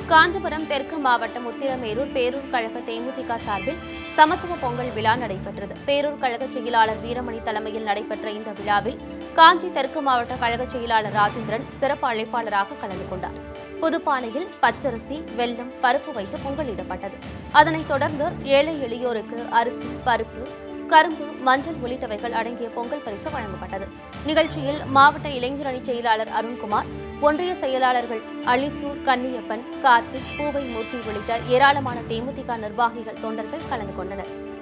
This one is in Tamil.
காஞ்சிபுரம் தெற்கு மாவட்டம் உத்திரமேரூர் பேரூர் கழக தேமுதிக சார்பில் சமத்துவ பொங்கல் விழா நடைபெற்றது பேரூர் கழக செயலாளர் வீரமணி தலைமையில் நடைபெற்ற இந்த விழாவில் காஞ்சி தெற்கு மாவட்ட கழக செயலாளர் ராஜேந்திரன் சிறப்பு அழைப்பாளராக கலந்து கொண்டார் புதுப்பானையில் பச்சரிசி வெல்லம் பருப்பு வைத்து பொங்கலிடப்பட்டது அதனைத் தொடர்ந்து ஏழை எளியோருக்கு அரிசி பருப்பு கரும்பு மஞ்சள் உள்ளிட்டவைகள் அடங்கிய பொங்கல் பரிசு வழங்கப்பட்டது நிகழ்ச்சியில் மாவட்ட இளைஞரணி செயலாளர் அருண்குமார் ஒன்றிய செயலாளர்கள் அலிசூர் கன்னியப்பன் கார்த்திக் பூவை மூர்த்தி உள்ளிட்ட ஏராளமான தேமுதிக நிர்வாகிகள் தொண்டர்கள் கலந்து கொண்டனர்